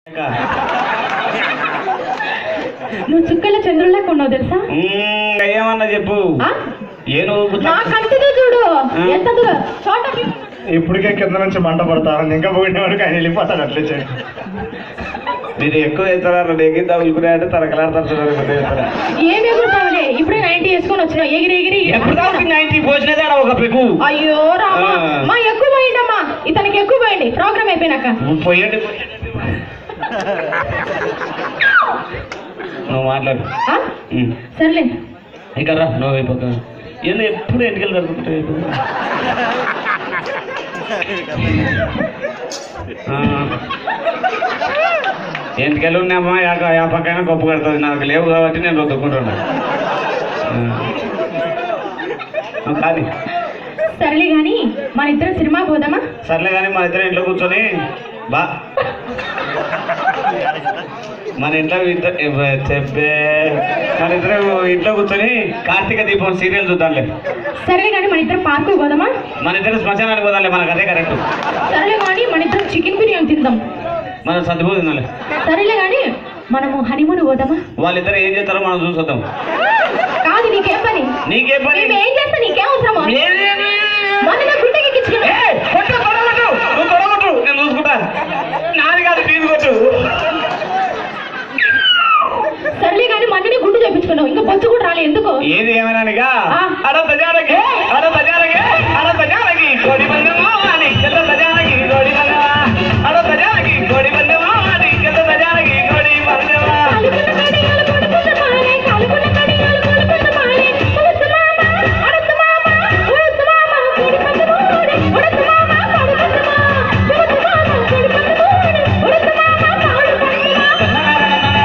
నువ్వు చుక్కల చంద్రుల్లా కొన్నావు తెలుసా మ్మ్, ఏమన్నా చెప్పు ఆ? ఏ నువ్వు నా కంటితో చూడు ఎంత దూరం చోట ఇప్పటికే కింద నుంచి మంట పడతా ఉంది. ఇంకా పోయిన వాడికి ఆయన వెళ్ళిపోతాడు అట్లే చేయండి మీరు ఎక్కువ అవుతారా ఎగిరి తగులుకునే తరకలాడతారు చూడాలి పెద్ద ఎత్తున. ఏం ఎగురుతావులే ఇప్పుడే నైన్టీ వేసుకొని వచ్చినావు ఎగిరి ఎగిరి ఎప్పుడు దాకా నైన్టీ పోసినదే ఆడ ఒక పెకు అయ్యో రామా ఆ. మా ఎక్కువ పోయిందమ్మా ఇతనికి ఎక్కువ పోయింది ప్రోగ్రామ్ అయిపోయినాక పోయండి నువ్వు మాట్లాడు ఆ? ఉమ్. సర్లే ఇంకా రా నువ్వు అయిపోతా ఏంది ఎప్పుడు ఎన్నికలు జరుగుతుంటాయి ఎన్నికలు ఉన్నామా యాక యా పక్కన గొప్ప కడుతుంది నాకు లేవు కాబట్టి నేను రుద్దుకుంటున్నా కానీ సర్లే గాని మన ఇద్దరం సినిమా పోదామా సర్లే కానీ మన ఇద్దరం ఇంట్లో కూర్చొని బా మన ఇంట్లో ఇద్దరు ఇవ్వ- చెప్పే మన ఇద్దరం ఇంట్లో కూర్చొని కార్తీక దీపం సీరియల్ చూద్దాంలే సర్లే గాని మన ఇద్దరం పార్కు పోదామా మన ఇద్దరు శ్మశానానికి పోదాంలే మనకు అదే కరెక్ట్ సర్లే గాని మన ఇద్దరం చికెన్ బిర్యానీ తిందాం మనం సర్దిపోతుందాంలే సరేలే గాని మనము హనీమూన్ పోదామా వాళ్ళిద్దరు ఏం చేస్తారో మనం చూసొద్దాం కాదు నీకేం పని నీకే పని మేము ఏం చేస్తా నీకేం అవసరమా ఏదేమి? మన నా గుండెకి ఎక్కించుకున్నా ఏయ్, కొట్టు, తొడగొట్టు. నువ్వు తొడగొట్టు. నేను చూసుకుంటా నాది కాదు నీది కొట్టు సర్లే గాని మొన్ననే గుండు చేపించుకున్నావు ఇంకా బొచ్చు కూడా రాలే ఎందుకు ఏది ఏమైనానిగా ఆ. అడంత జానకి అడంత జానకి అడంత జానకి కోడి పందెమా అని చెల్లంత జానకి కోడి పందెమా అడంత జానకి కోడి పందెమా అని చెల్లంత జానకి కోడి పందెమా కాలుకున్న కడియాలు కొడుకున్న మాలే, కాలుకున్న కడియాలు కొడుకున్న మాలే. ఉడుతు మామ, అడుతు మామ, ఉడుతు మామ, కోడి పందెమోడి. ఉడుతు మామ, కోడి పందెమా. ఉడుతు మామ, కోడి పందెమోడి. ఉడుతు మామ, కోడి పందెమా.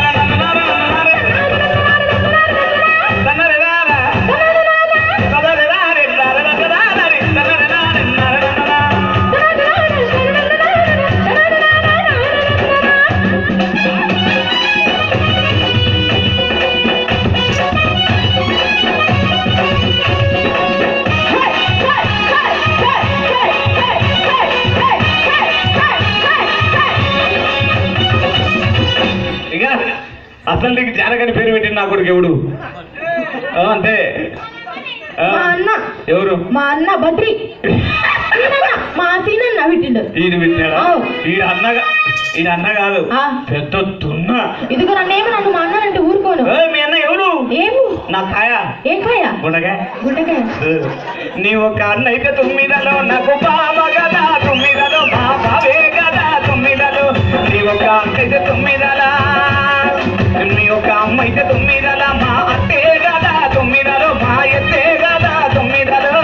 ఇక అసలు నీకు జానకని పేరు పెట్టింది నా కొడుకు ఎవడు ఆ, అంతే ఆ, మా అన్న ఎవరు మా అన్న బద్రి సీనన్న, మా సీనన్న పెట్టిండు ఈయన పెట్టాడా అవు. ఈయన అన్నగా ఈయన అన్న కాదు ఆ. పెద్ద తున్న ఇదిగో నన్నేమో నన్ను మా అన్నానంటే ఊరుకోను ఏయ్, మీ అన్న ఎవరు ఏము నా కాయ ఏం కాయ గుండగా గుండకాయ నీ ఒక అన్న అయితే తొమ్మిదలో నాకు బావ కదా తొమ్మిదలో మా బావే కదా తొమ్మిదలో నీ ఒక అక్క అయితే తొమ్మిదలా నీ ఒక అమ్మ అయితే తొమ్మిదలా మా అత్తే కదా తొమ్మిదలో మా ఎత్తే కదా తొమ్మిదలో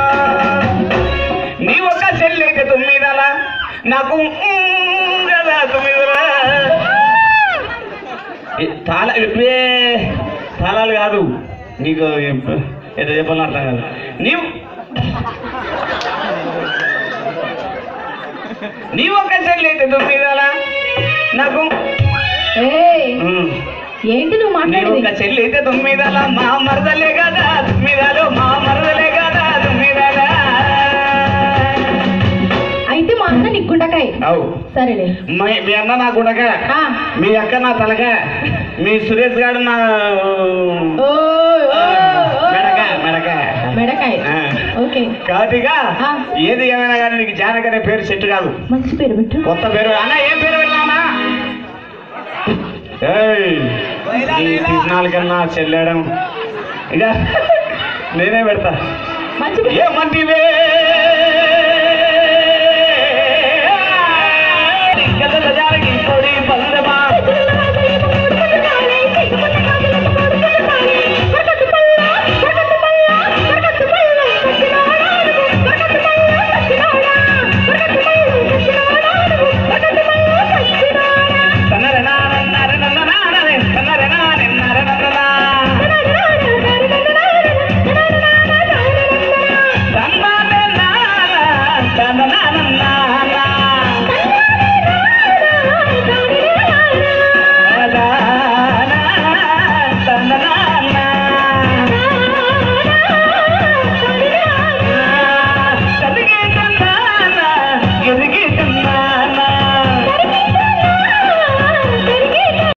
నీ ఒక చెల్లి అయితే తొమ్మిదలా నాకు ఉమ్ కదా తొమ్మిదలా ఏ, తాళ ఏ, తాళాలు కాదు నీకు ఏదో చెప్పాలని అర్థం కాదు నీవు నీవు ఒక చెల్లి అయితే తొమ్మిదలా నాకు ఏయ్ ఉమ్. ఏంటి నువ్వు నీ ఒక మాట్లాడేది చెల్లి అయితే తొమ్మిదలా మా మరదలే కదా తొమ్మిదలో మా మరదలే కదా తొమ్మిదలా అయితే మా అన్న నీకు గుండకాయ అవు సరేలే మీ మీ అన్న నా గుడక ఆ. మీ అక్క నా తలక మీ సురేష్ గారు నా ఓ, ఓ, ఓ. మెడక మెడక మెడకాయ ఆ. ఓకే కాబట్టిగా ఆ. ఏది ఏమైనా కానీ నీకు జానక్ అనే పేరు సెట్ కాదు మంచి పేరు పెట్టు కొత్త పేరు అన్న ఏం పేరు పెట్టామా ఏయ్ ఈ తిరునాళ్ళ కన్నా చెల్లడం ఇక నేనే పెడతా మంచి పేరు ఏమంటివే